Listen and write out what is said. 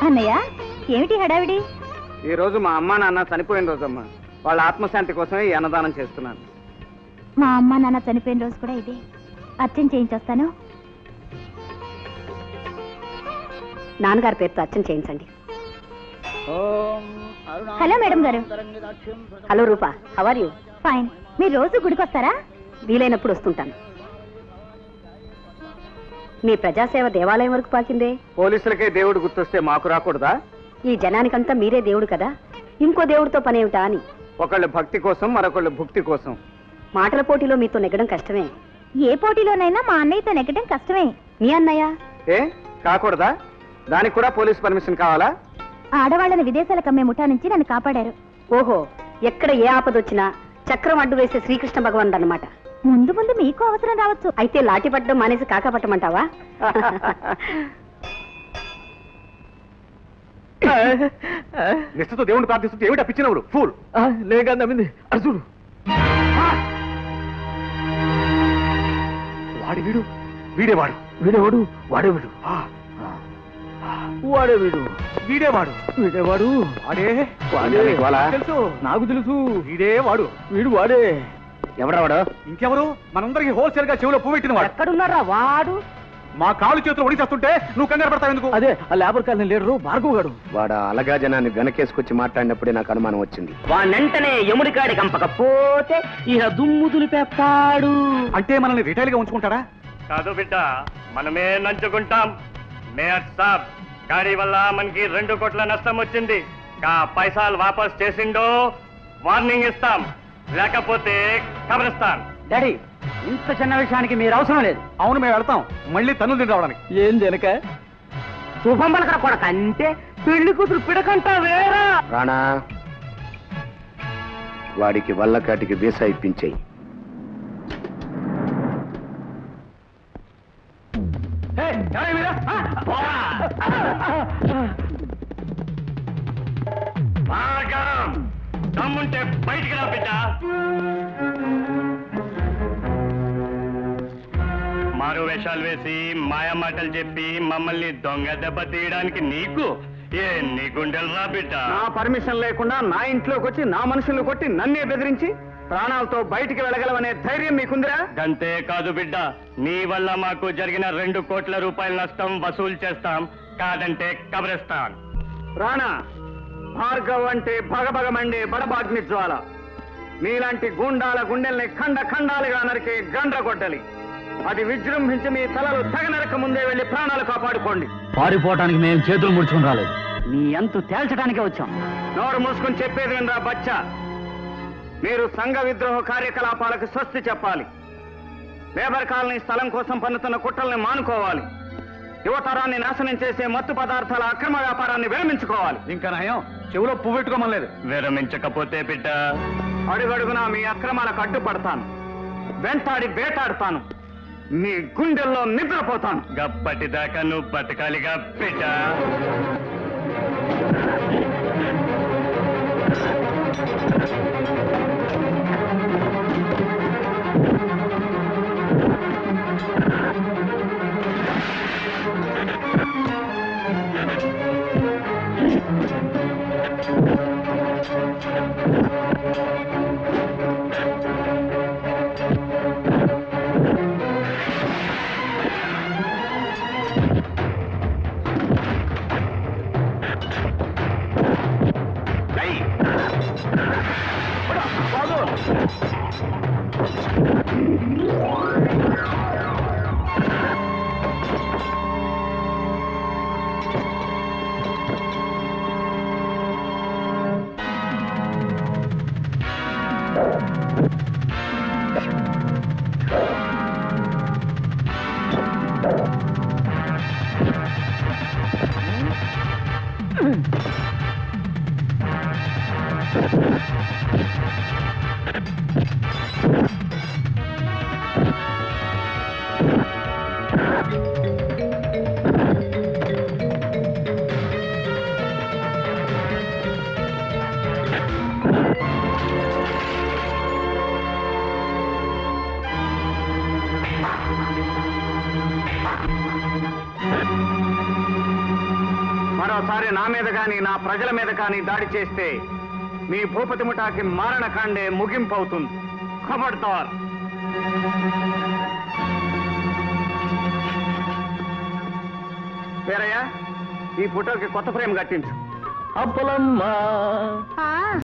అన్నయ్య ఏమిటి హడావిడి ఈ రోజు మా అమ్మ నాన్న చనిపోయిన రోజమ్మా వాళ్ళ ఆత్మశాంతి కోసమే ఈ అన్నదానం చేస్తున్నాను మా అమ్మ నాన్న చనిపోయిన రోజు కూడా ఇదే అర్చన చేయించొస్తాను నాన్నగారి పేరుతో అర్చన చేయించండి హలో మేడం గారు hello Rupa how are you fine మీరు రోజు గుడికి వస్తారా వీలైనప్పుడు వస్తుంటాను మీ ప్రజాసేవ దేవాలయం వరకు పాకిందే పోలీసులకే దేవుడు గుర్తొస్తే మాకు రాకూడదా ఈ జనానికంతా మీరే దేవుడు కదా ఇంకో దేవుడితో పనేమిటా అని ఒకళ్ళు భక్తి కోసం మరొకళ్ళు భుక్తి కోసం మాటల పోటీలో మీతో నెగ్గడం కష్టమే ఏ పోటీలోనైనా మా అన్నయ్యతో నెగ్గడం కష్టమే మీ అన్నయ్య ఏ కాకూడదా దానికి కూడా పోలీస్ పర్మిషన్ కావాలా ఆడవాళ్ళని విదేశాలకు అమ్మే ముఠా నుంచి నన్ను కాపాడారు ఓహో ఎక్కడ ఏ ఆపదొచ్చినా చక్రం అడ్డు వేసే శ్రీకృష్ణ భగవానుడు అనమాట ముందు ముందు మీకు అవసరం రావచ్చు అయితే లాఠీ పట్టడం మానేసి కాకా పట్టమంటావా నిష్ఠతో దేవుని ప్రార్థిస్తుంటే ఏమిటా పిచ్చినవుడు ఫూల్ లేక నమ్మింది అర్జుడు వాడి వీడు వీడేవాడు వీడేవాడు వాడే వీడు వాడే వీడు వీడేవాడు వీడేవాడు వాడే వాడే వాళ్ళ? తెలుసు నాకు తెలుసు వీడే వాడు వీడు వాడే ఎవడా వాడు ఇంకెవరు మనందరికి హోల్సేల్ గా చెవిలో పువ్వు పెట్టిన వాడు ఎక్కడున్నారా వాడు మా కాలు చేతులు ఒడిచేస్తుంటే నువ్వు కంగారు పడతావు ఎందుకు అదే ఆ లేబర్ కాలనీ లీడరు భార్గవ్ గాడు వాడు ఆ అలగా జనాన్ని వెనకేసుకొచ్చి మాట్లాడినప్పుడే నాకు అనుమానం వచ్చింది వాణ్ణెంటనే యముడికాడి కంపకపోతే ఇహ దుమ్ము దులిపేస్తాడు అంటే మనల్ని రిటైల్ గా ఉంచుకుంటారా కాదు బిడ్డ మనమే నంచుకుంటాం మేయర్ సాబ్ గాడి వల్ల మనకి రెండు కోట్ల నష్టం వచ్చింది కా పైసాలు వాపస్ చేసిండో వార్నింగ్ ఇస్తాం లేకపోతే కబరిస్తాన్ డాడీ ఇంత చిన్న విషయానికి మీరు అవసరం లేదు అవును మేము వెళ్తాం మళ్ళీ తన్నులు తిని రావడానికి ఏం జనక శుభం పలకర కొడక అంటే పెళ్లి కూతురు పిడకంటా వేరా రాణా వాడికి వల్లకాటికి వీసా ఇప్పించేయి భాగం దమ్ముంటే బయటికి రా బిడ్డ మారు వేషాలు వేసి మాయ మాటలు చెప్పి మమ్మల్ని దొంగ దెబ్బ తీయడానికి నీకు ఏ నీ గుండెలు రా బిడ్డ నా పర్మిషన్ లేకుండా నా ఇంట్లోకి వచ్చి నా మనుషుల్ని కొట్టి నన్నే బెదిరించి ప్రాణాలతో బయటికి వెళ్ళగలవనే ధైర్యం మీకుందిరా గంతే కాదు బిడ్డ నీ వల్ల మాకు జరిగిన రెండు కోట్ల రూపాయల నష్టం వసూలు చేస్తాం కాదంటే కబరిస్తాం రాణా భార్గవ్ అంటే భగభగమండే బడబాగ్ని జ్వాల మీలాంటి గుండాల గుండెల్ని ఖండ ఖండాలుగా నరికే గండ్ర గొడ్డలి అది విజృంభించి మీ తలలు తగనరక ముందే వెళ్లి ప్రాణాలు కాపాడుకోండి పారిపోవటానికి మేము చేతులు ముడుచుకుని రాలేదు నీ ఎంతు తేల్చడానికే వచ్చాం నోరు మూసుకుని చెప్పేది వినరా బచ్చా మీరు సంఘ విద్రోహ కార్యకలాపాలకు స్వస్తి చెప్పాలి లేబర్ కాలనీ స్థలం కోసం పన్నుతున్న కుట్రల్ని మానుకోవాలి యువతరాన్ని నాశనం చేసే మత్తు పదార్థాల అక్రమ వ్యాపారాన్ని విరమించుకోవాలి ఇంకా నయం చెవులో పువ్వు పెట్టుకోమలేదు విరమించకపోతే బిడ్డ అడుగడుగునా మీ అక్రమాలకు అడ్డుపడతాను వెంటాడి వేటాడుతాను మీ గుండెల్లో నిద్రపోతాను గప్పటిదాకా నువ్వు బతకాలిగా బిడ్డ మరో మరోసారి నా మీద కానీ నా ప్రజల మీద కానీ దాడి చేస్తే మీ భూపతి ముఠాకి మారణకాండే ముగింపు అవుతుంది ఖబర్దార్ వేరయ్య ఈ ఫోటోకి కొత్త ఫ్రేమ్ కట్టించు అప్పలమ్మా ఆ